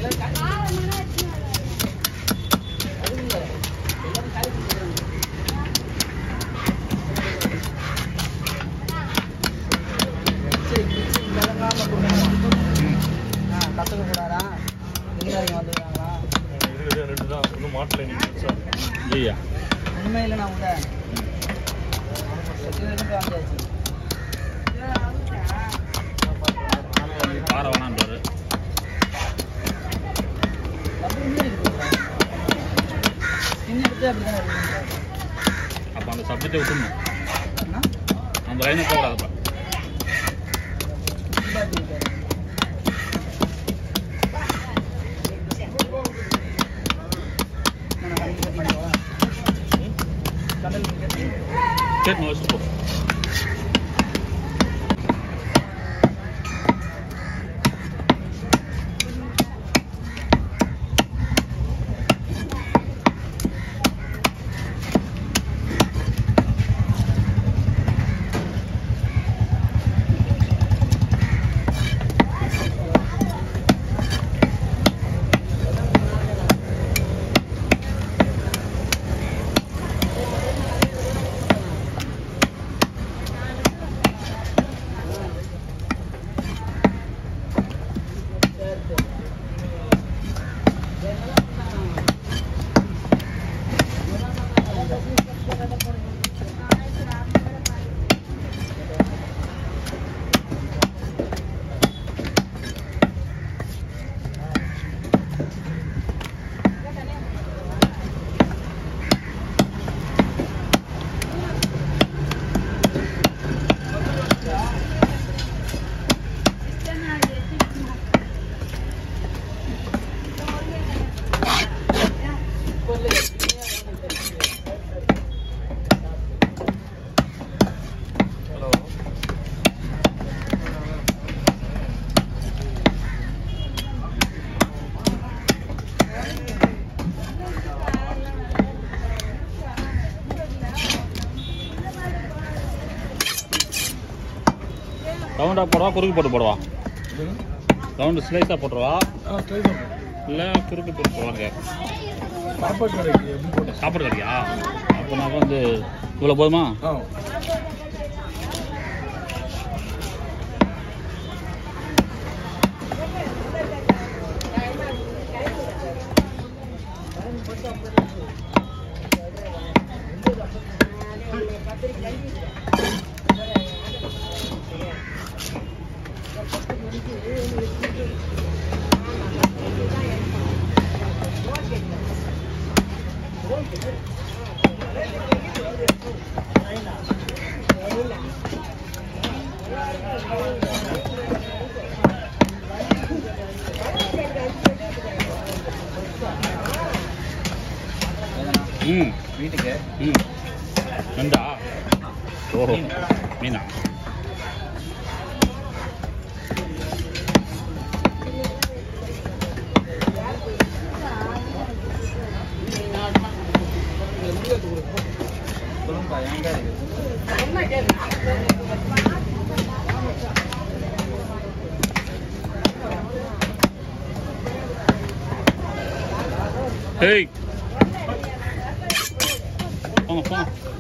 கற்றுக்க கூடாதா இன்ஜினியரிங் வந்துருக்காங்களா இருக்குது ரெண்டு தான் ஒன்றும் மாட்டல நீங்கள் சார் ஐயா உண்மை இல்லைண்ணா உள்ள செக்யூரிட்டி வந்தாச்சு பாறை வேணான்றாரு அப்படி இன்ஜினியரிங் இன்னும் எடுத்து அப்படி தான் வருவீங்க அப்போ அந்த சப்ஜெக்டை விட்டுணும் அண்ணா அந்த லைனை போகக்கூடாதுப்பா இல்லாட்டி இருக்காரு. நான் கண்டிப்பா பண்ணிடுவா கடல் கிரிக்கெட் சரி நீ வச்சுட்டு போ ஹலோ ரவுண்டாக போடவா குறுக்கு போட்டு போடவா ரவுண்டு ஸ்லைஸாக போட்டுருவா ஆ சரி இல்லை குறுக்கு போட்டு போடுவாங்க சாப்பாடு கடைக்கு எப்படி போட்டேன் சாப்பாடு கிடையா அப்போ நான் வந்து இவ்வளோ போதுமா ஆ ம் வீட்டுக்கு ம் நண்டா ஓஹோ மீனா சொல்லுங்கப்பா எங்க இருக்கு ஏய் போங்க போங்க